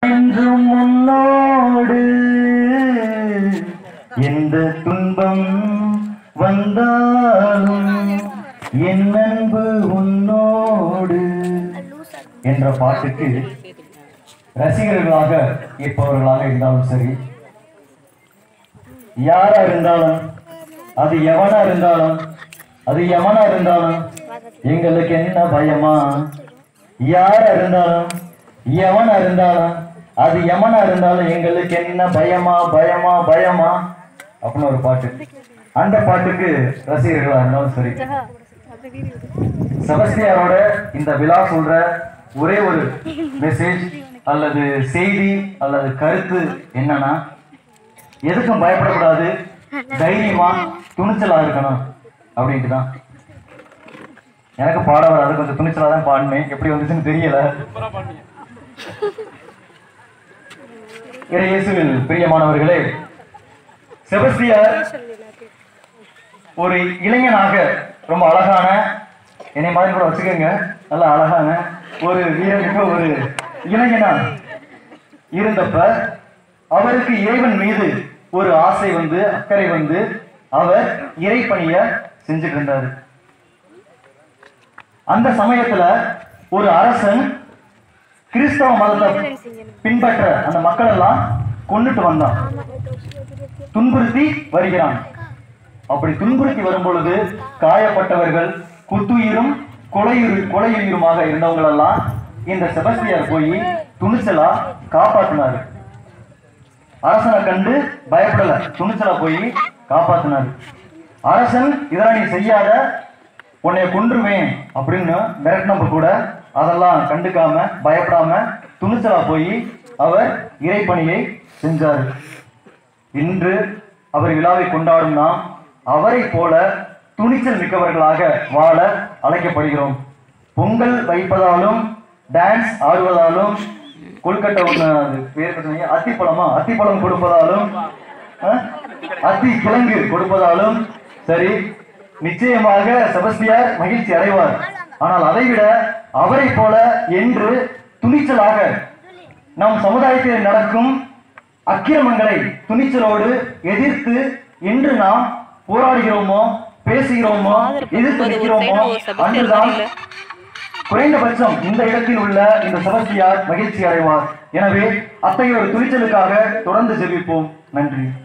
என்றும் உன்னோடு எந்த துன்பம் வந்தாலும் என் அன்பு உன்னோடு என்ற பாட்டுக்கு ரசிகர்களாக இருப்பவர்களாக இருந்தாலும் சரி யாரா இருந்தாலும் அது எவனா இருந்தாலும் அது எவனா இருந்தாலும் எங்களுக்கு என்ன பயமா யாரா இருந்தாலும் எவனா இருந்தாலும் அது எவனா இருந்தாலும் எங்களுக்கு என்ன பயமா பயமா பயமா அப்படின்னு ஒரு பாட்டு அந்த பாட்டுக்கு ரசிகர்களா இருந்தாலும் சரி செபஸ்டியாரோட இந்த விழா சொல்ற ஒரே ஒரு மெசேஜ் அல்லது செய்தி அல்லது கருத்து என்னன்னா எதுக்கும் பயப்படக்கூடாது தைரியமா துணிச்சலா இருக்கணும் அப்படின்ட்டு தான் எனக்கு பாட வராது கொஞ்சம் துணிச்சலா தான் பாடினேன் எப்படி வந்துச்சுன்னு தெரியல இறை இயேசுவில் பிரியமானவர்களே செபஸ்தியார் ஒரு இளைஞனாக ரொம்ப அழகான என்னை மாதிரி கூட வச்சுக்கோங்க நல்ல அழகான ஒரு வீரமிக்க ஒரு இளைஞனா இருந்தப்ப அவருக்கு இறைவன் மீது ஒரு ஆசை வந்து அக்கறை வந்து அவர் இறைப்பணிய செஞ்சுட்டு இருந்தாரு அந்த சமயத்துல ஒரு அரசன் கிறிஸ்தவ மதத்தை பின்பற்ற அந்த மக்கள் எல்லாம் கொண்டுட்டு வந்தான் துன்புறுத்தி வருகிறான் அப்படி துன்புறுத்தி வரும் பொழுது காயப்பட்டவர்கள் குத்துயிரும் கொலையுறு கொலையுயிருமாக இருந்தவங்க எல்லாம் இந்த செபஸ்தியார் போய் துணிச்சலா காப்பாத்தினாரு அரசனை கண்டு பயப்படல துணிச்சலா போய் காப்பாத்தினாரு அரசன் இதெல்லாம் நீ செய்யாத உன்னைய கொன்றுவேன் அப்படின்னு மிரட்டினப்ப கூட அதெல்லாம் கண்டுக்காம பயப்படாம துணிச்சலா போய் அவர் இறைப்பணியை செஞ்சாரு இன்று அவர் விழாவை கொண்டாடும் நாம் அவரை போல துணிச்சல் மிக்கவர்களாக வாழ அழைக்கப்படுகிறோம் பொங்கல் வைப்பதாலும் டான்ஸ் ஆடுவதாலும் கொல்கட்டை ஒண்ணு அது பேர் என்ன சொன்னீங்க? அத்திப்பழமா அத்திப்பழம் கொடுப்பதாலும் அஹ், அத்தி கிழங்கு கொடுப்பதாலும் சரி நிச்சயமாக செபஸ்தியார் மகிழ்ச்சி அடைவார் ஆனால் அதைவிட அவரை போல என்று துணிச்சலாக நம் சமுதாயத்தில் நடக்கும் அக்கிரமங்களை துணிச்சலோடு எதிர்த்து என்று நாம் போராடுகிறோமோ பேசுகிறோமோ எதிர்த்து நிற்கிறோமோ அன்றுதான் குறைந்தபட்சம் இந்த இடத்தில் உள்ள இந்த செபஸ்தியார் மகிழ்ச்சி அடைவார் எனவே அத்தகைய ஒரு துணிச்சலுக்காக தொடர்ந்து ஜெபிப்போம் நன்றி